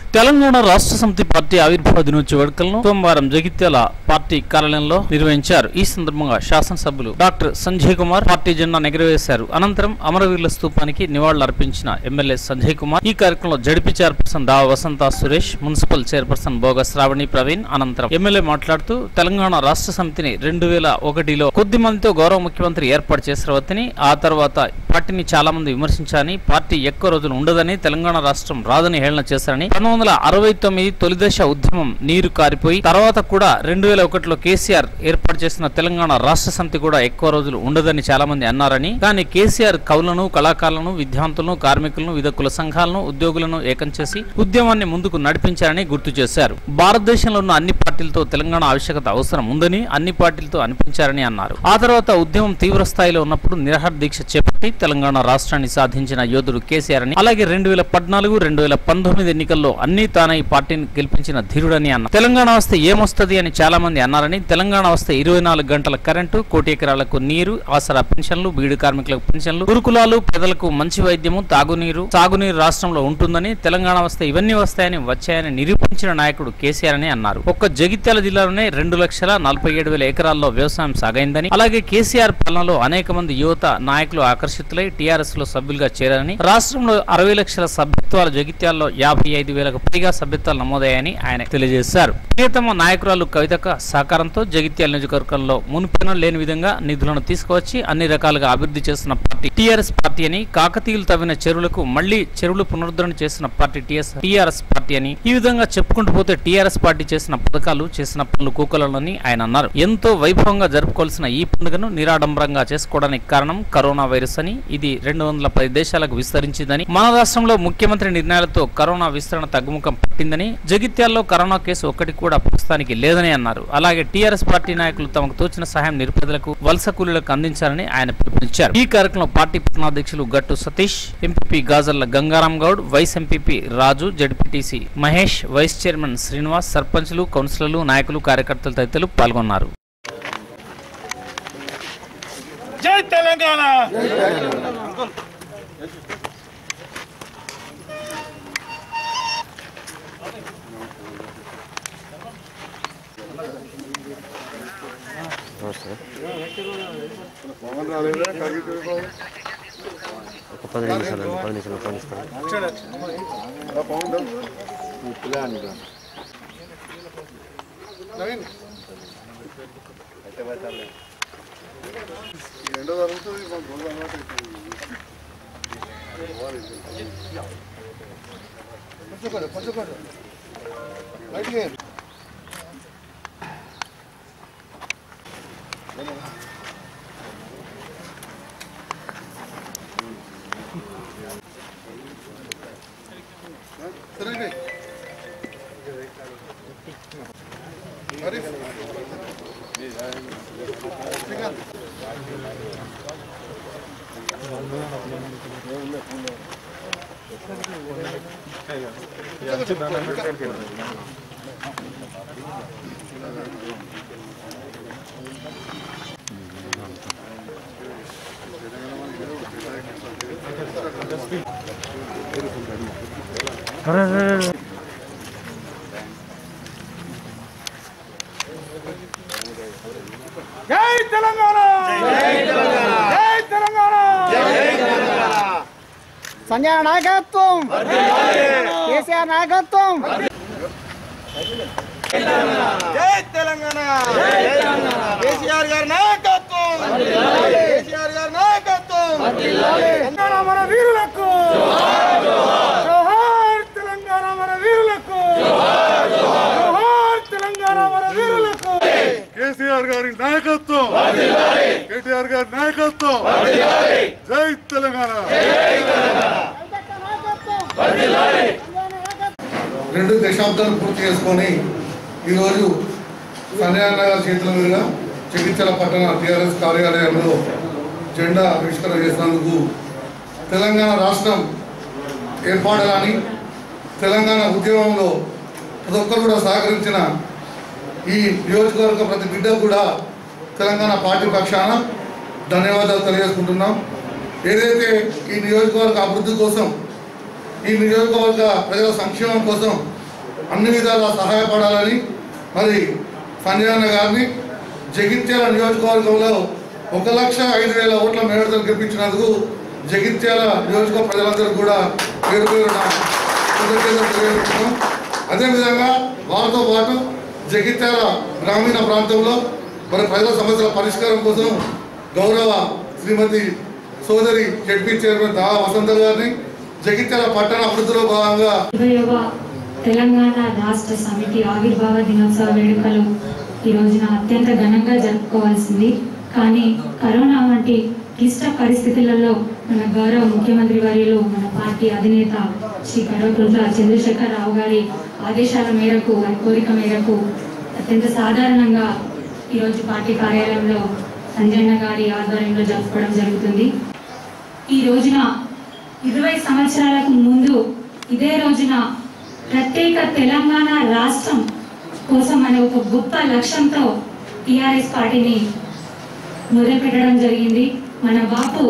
తెలంగాణ రాష్ట్ర సమితి పార్టీ ఆవిర్భావ దినోత్సవ వేడుకలను సోమవారం జగిత్యాల పార్టీ కార్యాలయంలో నిర్వహించారు ఈ సందర్భంగా శాసనసభ్యులు డాక్టర్ సంజయ్ కుమార్ పార్టీ జెండా ఎగురవేశారు అనంతరం అమరవీరుల స్తూపానికి నివాళులర్పించిన ఎమ్మెల్యే సంజయ్ కుమార్ ఈ కార్యక్రమంలో జడిపి చైర్పర్సన్ దా వసంత సురేష్ మున్సిపల్ చైర్పర్సన్ బోగ శ్రావణి ప్రవీణ్ అనంతరం ఎమ్మెల్యే మాట్లాడుతూ తెలంగాణ రాష్ట్ర సమితిని రెండు వేల ఒకటిలో కొద్ది మందితో గౌరవ ముఖ్యమంత్రి ఏర్పాటు చేసిన ఆ తర్వాత పార్టీని చాలా మంది విమర్శించారని పార్టీ ఎక్కువ రోజులు ఉండదని తెలంగాణ రాష్ట్రం రాదని హేళన చేశారని పంతొమ్మిది వందల అరవై తొమ్మిది తొలిదశ ఉద్యమం నీరు కారిపోయి తర్వాత కూడా రెండు వేల ఒకటిలో కేసీఆర్ ఏర్పాటు చేసిన తెలంగాణ రాష్ట్ర సమితి కూడా ఎక్కువ రోజులు ఉండదని చాలా మంది అన్నారని కానీ కేసీఆర్ కవులను కళాకారులను విద్యార్థులను కార్మికులను వివిధ కుల సంఘాలను ఉద్యోగులను ఏకం చేసి ఉద్యమాన్ని ముందుకు నడిపించారని గుర్తు చేశారు భారతదేశంలో ఉన్న అన్ని పార్టీలతో తెలంగాణ ఆవశ్యకత అవసరం ఉందని అన్ని పార్టీలతో అనిపించారని అన్నారు ఆ తర్వాత ఉద్యమం తీవ్ర స్థాయిలో ఉన్నప్పుడు నిరహార దీక్ష చేపట్టి తెలంగాణ రాష్ట్రాన్ని సాధించిన యోధుడు కేసీఆర్ అని అలాగే రెండు వేల పద్నాలుగు రెండు వేల పంతొమ్మిది ఎన్నికల్లో అన్ని తానే ఈ పార్టీని గెలిపించిన ధీరుడని అన్నారు తెలంగాణ వస్తే ఏమొస్తది అని చాలా మంది అన్నారని తెలంగాణ వస్తే ఇరవై నాలుగు గంటల కరెంటు కోటి ఎకరాలకు నీరు ఆసరా పెన్షన్లు బీడు కార్మికులకు పెన్షన్లు గురుకులాలు పేదలకు మంచి వైద్యము తాగునీరు సాగునీరు రాష్ట్రంలో ఉంటుందని తెలంగాణ వస్తే ఇవన్నీ వస్తాయని వచ్చాయని నిరూపించిన నాయకుడు కేసీఆర్ అని అన్నారు ఒక్క జగిత్యాల జిల్లాలోనే రెండు లక్షల నలభై ఏడు వేల ఎకరాల్లో వ్యవసాయం సాగైందని అలాగే కేసీఆర్ పాలనలో అనేక మంది యువత నాయకులు ఆకర్షితులై టీఆర్ఎస్ లో సభ్యులుగా చేరారని రాష్ట్రంలో అరవై లక్షల సభ్యత్వాలు జగిత్యాల్లో యాభై ఐదు వేలకు పైగా సభ్యత్వాలు నమోదయ్యాయని ఆయన తెలియజేశారు ప్రియతమ నాయకురాలు కవితక సహకారంతో జగిత్యాల నియోజకవర్గంలో మునిపెన లేని విధంగా నిధులను తీసుకువచ్చి అన్ని రకాలుగా అభివృద్ధి చేస్తున్న పార్టీ టీఆర్ఎస్ పార్టీ అని కాకతీయులు తవ్విన చెరువులకు మళ్లీ చెరువులు పునరుద్ధరణ చేసిన పార్టీ టీఎస్ టీఆర్ఎస్ పార్టీ అని ఈ విధంగా చెప్పుకుంటూ పోతే టీఆర్ఎస్ పార్టీ చేసిన పథకాలు చేసిన పనులు కూకలని ఆయన అన్నారు ఎంతో వైభవంగా జరుపుకోవాల్సిన ఈ పండుగను నిరాడంబరంగా చేసుకోవడానికి కారణం కరోనా వైరస్ అని ఇది రెండు వందల పది దేశాలకు విస్తరించిందని మన రాష్ట్రంలో ముఖ్యమంత్రి నిర్ణయాలతో కరోనా విస్తరణ తగ్గుముఖం పట్టిందని జగిత్యాల్లో కరోనా కేసు ఒక్కటి కూడా ప్రస్తుతానికి లేదని అన్నారు అలాగే టీఆర్ఎస్ పార్టీ నాయకులు తమకు తోచిన సహాయం నిరుపేదలకు వలస కూలీలకు అందించాలని ఆయన పిలుపునిచ్చారు ఈ కార్యక్రమంలో పార్టీ పట్టణాధ్యక్షులు Gattu Satish MPP Gajarla Gangaram Goud vice MPP Raju ZPTC Mahesh vice chairman Srinivas సర్పంచ్లు కౌన్సిలర్లు నాయకులు కార్యకర్తలు తదితరులు పాల్గొన్నారు జై తెలంగాణ ఒక పది నిమిషాలు అండి పది నిమిషాలు పది నిమిషాలు జై తెలంగాణ జై తెలంగాణ సంజయ్ నాయకత్వం కేసీఆర్ నాయకత్వం జై తెలంగాణ కేసీఆర్ గారి నాయకత్వం కేసీఆర్ గారి నాయకత్వం తెలంగాణ మన వీరులకు జోహార్ తెలంగాణ మన వీరులకు జోహార్ తెలంగాణ మన వీరులకు కేసీఆర్ గారి నాయకత్వం కేటీఆర్ గారి నాయకత్వం జై తెలంగాణ రెండు దశాబ్దాలు పూర్తి చేసుకొని ఈరోజు సంజయ్ గారి చేతుల మీదుగా చికిత్సల పట్టణ టీఆర్ఎస్ కార్యాలయంలో జెండా ఆవిష్కరణ చేసినందుకు తెలంగాణ రాష్ట్రం ఏర్పడాలని తెలంగాణ ఉద్యమంలో ప్రతి ఒక్కరు కూడా సహకరించిన ఈ నియోజకవర్గ ప్రతి బిడ్డ కూడా తెలంగాణ పార్టీ పక్షాన ధన్యవాదాలు తెలియజేసుకుంటున్నాం ఏదైతే ఈ నియోజకవర్గ అభివృద్ధి కోసం ఈ నియోజకవర్గ ప్రజల సంక్షేమం కోసం అన్ని విధాలా సహాయపడాలని మరి సంజయ్ అన్న గారిని జగిత్యాల నియోజకవర్గంలో ఒక లక్ష ఐదు వేల ఓట్ల మేడతో గెలిపించినందుకు జగిత్యాల నియోజకవర్గ ప్రజలందరూ కూడా పేరు పేరున కృతజ్ఞతలు తెలియజేస్తున్నాం అదేవిధంగా వారితో పాటు జగిత్యాల గ్రామీణ ప్రాంతంలో మరి ప్రజల సమస్యల పరిష్కారం కోసం గౌరవ శ్రీమతి సోదరి జడ్పీ చైర్మన్ దా వసంత గారిని జగిత్యాల పట్టణ అభివృద్ధిలో భాగంగా ఇరవైవ తెలంగాణ రాష్ట్ర సమితి ఆవిర్భావ దినోత్సవ వేడుకలు ఈ రోజున అత్యంత ఘనంగా జరుపుకోవాల్సింది కానీ కరోనా వంటి క్లిష్ట పరిస్థితులలో మన గౌరవ ముఖ్యమంత్రి వర్యులు మన పార్టీ అధినేత శ్రీ కల్వకుంట్ల చంద్రశేఖర్ రావు గారి ఆదేశాల మేరకు వారి కోరిక మేరకు అత్యంత సాధారణంగా ఈరోజు పార్టీ కార్యాలయంలో సంజయన్న గారి ఆధ్వర్యంలో జరుపుకోవడం జరుగుతుంది ఈ రోజున ఇరవై సంవత్సరాలకు ముందు ఇదే రోజున ప్రత్యేక తెలంగాణ రాష్ట్రం కోసం అనే ఒక గొప్ప లక్ష్యంతో టిఆర్ఎస్ పార్టీని మొదలుపెట్టడం జరిగింది మన బాపు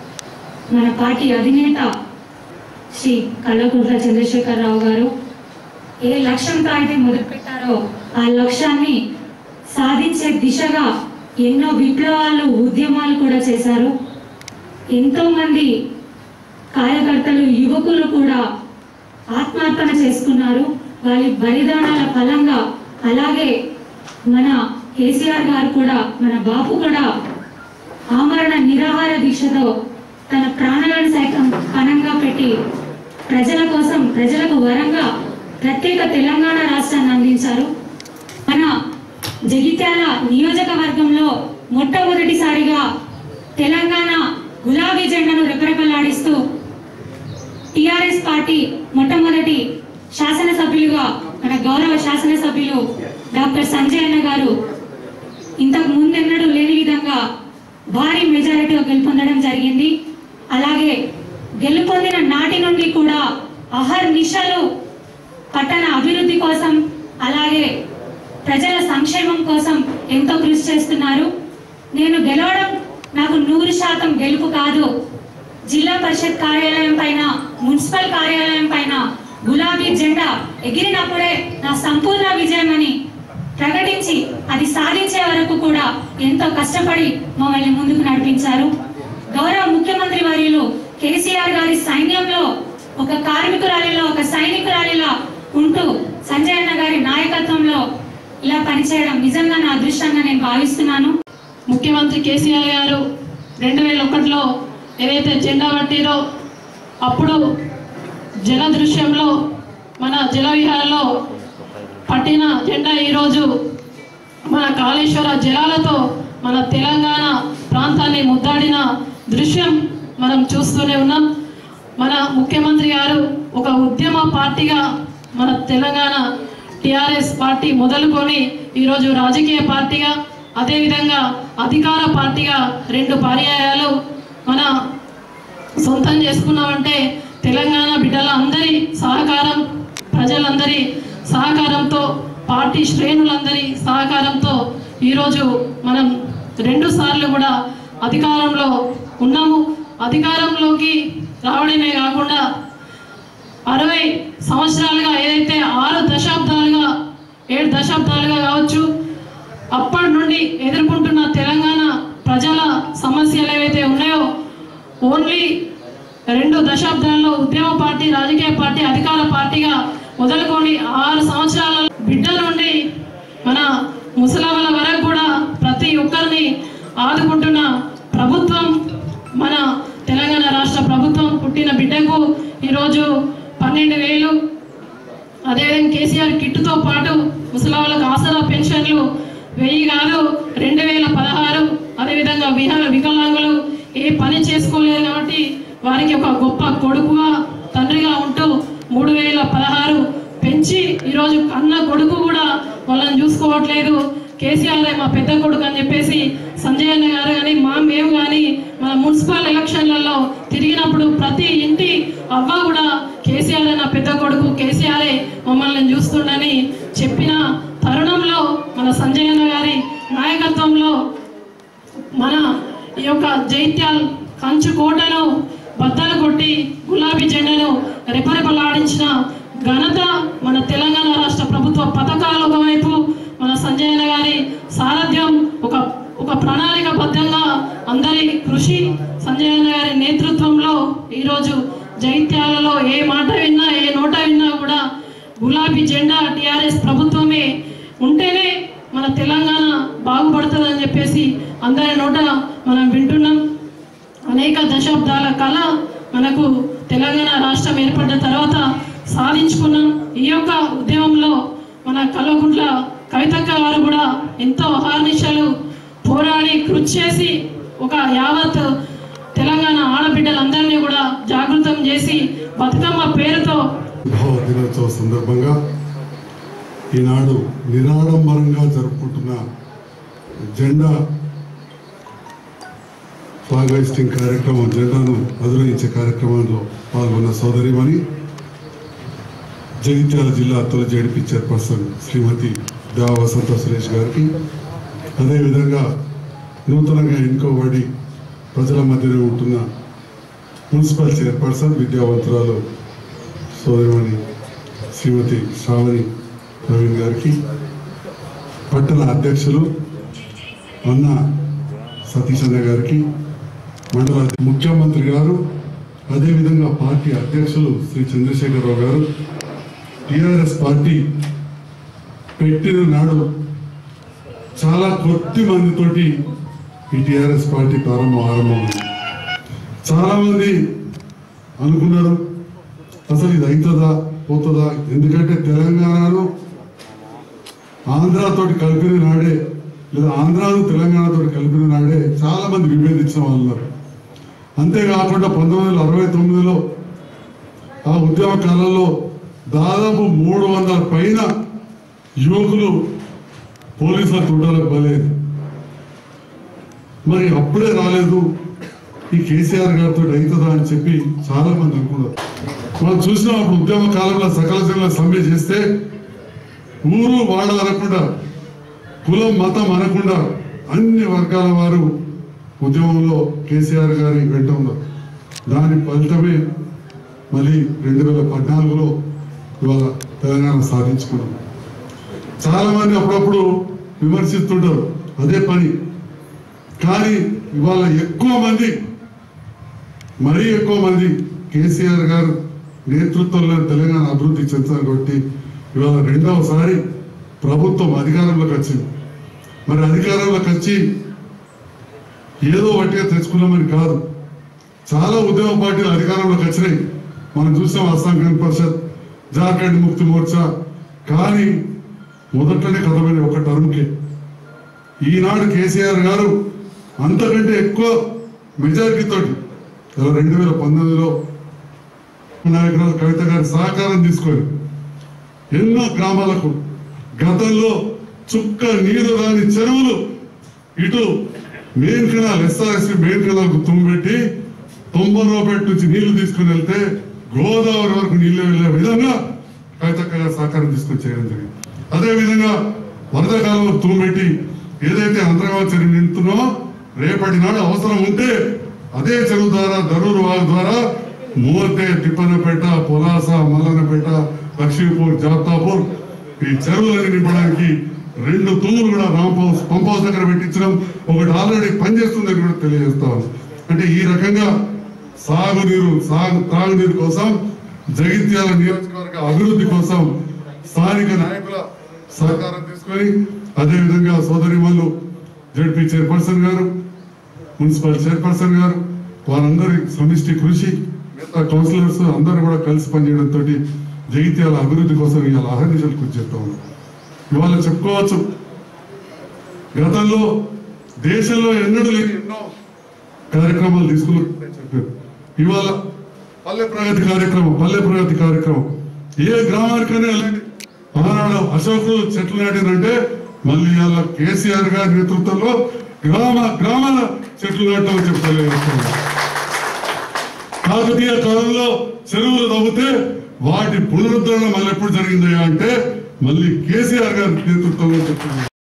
మన పార్టీ అధినేత శ్రీ కల్వకుంట్ల చంద్రశేఖరరావు గారు ఏ లక్ష్యంతో అయితే మొదలుపెట్టారో ఆ లక్ష్యాన్ని సాధించే దిశగా ఎన్నో విప్లవాలు ఉద్యమాలు కూడా చేశారు ఎంతో మంది కార్యకర్తలు యువకులు కూడా ఆత్మార్పణ చేసుకున్నారు వారి బలిదానాల ఫలంగా అలాగే మన కేసీఆర్ గారు కూడా మన బాపు కూడా ఆమరణ నిరాహార దీక్షతో తన ప్రాణాలను సైతం పణంగా పెట్టి ప్రజల కోసం ప్రజలకు వరంగా ప్రత్యేక తెలంగాణ రాష్ట్రాన్ని అందించారు మన జగిత్యాల నియోజకవర్గంలో మొట్టమొదటిసారిగా తెలంగాణ గులాబీ జెండాను రెపరెపలాడిస్తూ టిఆర్ఎస్ పార్టీ మొట్టమొదటి శాసనసభ్యులుగా మన గౌరవ శాసనసభ్యులు డాక్టర్ సంజయ్ అన్న గారు ఇంతకు ముందెన్నడూ లేని విధంగా భారీ మెజారిటీతో గెలుపొందడం జరిగింది అలాగే గెలుపొందిన నాటి నుండి కూడా అహర్ నిశలు పట్టణ అభివృద్ధి కోసం అలాగే ప్రజల సంక్షేమం కోసం ఎంతో కృషి చేస్తున్నారు నేను గెలవడం నాకు నూరు శాతం గెలుపు కాదు జిల్లా పరిషత్ కార్యాలయం పైన మున్సిపల్ కార్యాలయం పైన గులాబీ జెండా ఎగిరినప్పుడే నా సంపూర్ణ విజయం అని ప్రకటించి అది సాధించే వరకు కూడా ఎంతో కష్టపడి మమ్మల్ని ముందుకు నడిపించారు గౌరవ ముఖ్యమంత్రి వర్యులు కేసీఆర్ గారి సైన్యంలో ఒక కార్మికురాలిలో ఒక సైనికురాలిలా ఉంటూ సంజయ్ అన్న గారి నాయకత్వంలో ఇలా పనిచేయడం నిజంగా నా అదృష్టంగా నేను భావిస్తున్నాను ముఖ్యమంత్రి కేసీఆర్ గారు రెండు వేల ఒకటిలో ఏదైతే జెండా పట్టిరో అప్పుడు జల దృశ్యంలో మన జల విహారంలో పట్టిన జెండా ఈరోజు మన కాళేశ్వర జలాలతో మన తెలంగాణ ప్రాంతాన్ని ముద్దాడిన దృశ్యం మనం చూస్తూనే ఉన్నాం మన ముఖ్యమంత్రి గారు ఒక ఉద్యమ పార్టీగా మన తెలంగాణ టిఆర్ఎస్ పార్టీ మొదలుకొని ఈరోజు రాజకీయ పార్టీగా అదేవిధంగా అధికార పార్టీగా రెండు పర్యాయాలు మన సొంతం చేసుకున్నామంటే తెలంగాణ బిడ్డల అందరి సహకారం ప్రజలందరి సహకారంతో పార్టీ శ్రేణులందరి సహకారంతో ఈరోజు మనం రెండు సార్లు కూడా అధికారంలో ఉన్నాము అధికారంలోకి రావడమే కాకుండా అరవై సంవత్సరాలుగా ఏదైతే ఆరు దశాబ్దాలుగా ఏడు దశాబ్దాలుగా కావచ్చు అప్పటి నుండి ఎదుర్కొంటున్న తెలంగాణ ప్రజల సమస్యలు ఏవైతే ఉన్నాయో ఓన్లీ రెండు దశాబ్దాల్లో ఉద్యమ పార్టీ రాజకీయ పార్టీ అధికార పార్టీగా మొదలుకొని ఆరు సంవత్సరాల బిడ్డ నుండి మన ముసలామల వరకు కూడా ప్రతి ఒక్కరిని ఆదుకుంటున్న ప్రభుత్వం మన తెలంగాణ రాష్ట్ర ప్రభుత్వం పుట్టిన బిడ్డకు ఈరోజు పన్నెండు వేలు అదేవిధంగా కేసీఆర్ కిట్టుతో పాటు ముసలాళ్ళకు ఆసరా పెన్షన్లు వెయ్యి కాదు రెండు వేల పదహారు అదేవిధంగా విహార వికలాంగులు ఏ పని చేసుకోలేరు కాబట్టి వారికి ఒక గొప్ప కొడుకుగా తండ్రిగా ఉంటూ మూడు వేల పదహారు పెంచి ఈరోజు కన్న కొడుకు కూడా వాళ్ళని చూసుకోవట్లేదు కేసీఆర్ మా పెద్ద కొడుకు అని చెప్పేసి సంజయ్ అన్న గారు కానీ మా మేము కానీ మన మున్సిపల్ ఎలక్షన్లలో తిరిగినప్పుడు ప్రతి ఇంటి అవ్వ కూడా కేసీఆర్ నా పెద్ద కొడుకు కేసీఆరే మమ్మల్ని చూస్తుండని చెప్పిన తరుణంలో మన సంజయ్ అన్న గారి నాయకత్వంలో మన ఈ యొక్క జైత్యాల్ కంచు కోటను బద్దలు కొట్టి గులాబీ జెండాను రెపరెపలాడించిన ఘనత మన తెలంగాణ రాష్ట్ర పథకాలు ఒకవైపు మన సంజయ్ అన్న గారి సారథ్యం ఒక ఒక ప్రణాళికబద్ధంగా అందరి కృషి సంజయ్ అన్న గారి నేతృత్వంలో ఈరోజు జైత్యాలలో ఏ మాట విన్నా ఏ నోట విన్నా కూడా గులాబీ జెండా టిఆర్ఎస్ ప్రభుత్వమే ఉంటేనే మన తెలంగాణ బాగుపడుతుందని చెప్పేసి అందరి నోట మనం వింటున్నాం అనేక దశాబ్దాల కళ మనకు తెలంగాణ రాష్ట్రం ఏర్పడ్డ తర్వాత సాధించుకున్నాం ఈ యొక్క ఉద్యమంలో మన కల్వకుంట్ల కవితక్క గారు కూడా ఎంతో అహర్నిశలు పోరాడి కృషి చేసి ఒక యావత్ తెలంగాణ ఆడబిడ్డలందరినీ కూడా జాగృతం చేసి బతుకమ్మ పేరుతో భావ దినోత్సవ సందర్భంగా ఈనాడు నిరాడంబరంగా జరుపుకుంటున్న జెండా ఫ్లాగ్ హైస్టింగ్ కార్యక్రమం జెండాను అధిరోహించే కార్యక్రమంలో పాల్గొన్న సోదరిమణి జగిత్యాల జిల్లా తొలి జడిపి చైర్పర్సన్ శ్రీమతి దేవ వసంత సురేష్ గారికి అదేవిధంగా నూతనంగా ఎన్నుకోబడి ప్రజల మధ్యలో ఉంటున్న మున్సిపల్ చైర్పర్సన్ విద్యావంతురాలు సోదరిమణి శ్రీమతి శ్రావణి ప్రవీణ్ గారికి పట్టణ అధ్యక్షులు అన్న సతీష్ అన్న గారికి మండల ముఖ్యమంత్రి గారు అదేవిధంగా పార్టీ అధ్యక్షులు శ్రీ చంద్రశేఖరరావు గారు టిఆర్ఎస్ పార్టీ పెట్టిన నాడు చాలా కొద్ది మందితోటి ఈ టిఆర్ఎస్ పార్టీ ప్రారంభం ఆరంభమైంది చాలా మంది అనుకున్నారు అసలు ఇది అవుతుందా పోతుందా ఎందుకంటే తెలంగాణను ఆంధ్రాతోటి కలిపిన నాడే లేదా ఆంధ్రాను తెలంగాణతో కలిపిన నాడే చాలా మంది విభేదించిన వాళ్ళు ఉన్నారు అంతేకాకుండా పంతొమ్మిది వందల అరవై తొమ్మిదిలో ఆ ఉద్యమ కాలంలో దాదాపు మూడు వందల పైన యువకులు పోలీసుల తుండలకు బలేదు మరి అప్పుడే రాలేదు ఈ కేసీఆర్ గారితో అవుతుందా అని చెప్పి చాలా మంది అనుకున్నారు మనం చూసినాం అప్పుడు ఉద్యమ కాలంలో సకల జిల్లా సమ్మె చేస్తే ఊరు వాడ అనకుండా కులం మతం అనకుండా అన్ని వర్గాల వారు ఉద్యమంలో కేసీఆర్ గారి వెంట ఉన్నారు దాని ఫలితమే మళ్ళీ రెండు వేల పద్నాలుగులో ఇవాళ తెలంగాణ సాధించుకున్నాం చాలా మంది అప్పుడప్పుడు విమర్శిస్తుంటారు అదే పని కానీ ఇవాళ ఎక్కువ మంది మరీ ఎక్కువ మంది కేసీఆర్ గారు నేతృత్వంలో తెలంగాణ అభివృద్ధి చెందారు కాబట్టి ఇవాళ రెండవసారి ప్రభుత్వం అధికారంలోకి వచ్చింది మరి అధికారంలోకి వచ్చి ఏదో వట్టిగా తెచ్చుకున్నామని కాదు చాలా ఉద్యమ పార్టీలు అధికారంలోకి వచ్చినాయి మనం చూసాం అస్సాం గణ పరిషత్ జార్ఖండ్ ముక్తి మోర్చా కానీ మొదట్లోనే కథమైన ఒక టర్మ్కే ఈనాడు కేసీఆర్ గారు అంతకంటే ఎక్కువ మెజారిటీతోటి రెండు వేల పంతొమ్మిదిలో నాయకురాలు కవిత గారి సహకారం తీసుకొని ఎన్నో గ్రామాలకు గతంలో చుక్క నీరు రాని చెరువులు ఇటు main canal SRSP main canal కు తుమ్మిపెట్టి తొంభరోపేట నుంచి నీళ్లు తీసుకుని వెళ్తే గోదావరి వరకు నీళ్లు వెళ్ళే విధంగా కవితక్క గారు సహకారం తీసుకొని చేయడం జరిగింది అదే విధంగా వరద కాలంలో తుమ్మిపెట్టి ఏదైతే అంతర్గామ చెరువు నింపుతున్నామో రేపటి నాడు అవసరం ఉంటే అదే చెరువు ద్వారా దరూరు వాగు ద్వారా మూర్తే తిప్పనపేట పొలాస మల్లనపేట లక్ష్మీపూర్ జాతాపూర్ ఈ చెరువులను నింపడానికి రెండు తూములు కూడా రాంప పంప్ హౌస్ దగ్గర పెట్టించడం ఒకటి ఆల్రెడీ పనిచేస్తుందని కూడా తెలియజేస్తాం అంటే ఈ రకంగా సాగునీరు సాగు త్రాగునీరు కోసం జగిత్యాల నియోజకవర్గ అభివృద్ధి కోసం స్థానిక నాయకుల సహకారం తీసుకొని అదేవిధంగా సోదరి మల్లు జడ్పీ చైర్పర్సన్ గారు మున్సిపల్ చైర్పర్సన్ గారు వారందరి సమిష్టి కృషి మిగతా కౌన్సిలర్స్ అందరూ కూడా కలిసి పనిచేయడంతో జగిత్యాల అభివృద్ధి కోసం ఇవాళ అహర్నిశలు కృషి చేస్తా ఉన్నాం ఇవాళ చెప్పుకోవచ్చు గతంలో దేశంలో ఎన్నడూ లేని ఎన్నో కార్యక్రమాలు తీసుకున్నారు చెప్పారు ఇవాళ పల్లె ప్రగతి కార్యక్రమం పల్లె ప్రగతి కార్యక్రమం ఏ గ్రామానికైనా వెళ్ళండి ఆనాడు అశోకులు చెట్లు నాటినంటే మళ్ళీ ఇవాళ కేసీఆర్ గారి నేతృత్వంలో గ్రామ గ్రామాల చెట్లు నాటమని చెప్పలేదు కాకతీయ కాలంలో చెరువులు తవ్వితే వాటి పునరుద్ధరణ మళ్ళీ ఎప్పుడు జరిగిందయ్యా అంటే మళ్ళీ కేసీఆర్ గారి నేతృత్వంలో చెప్తున్నారు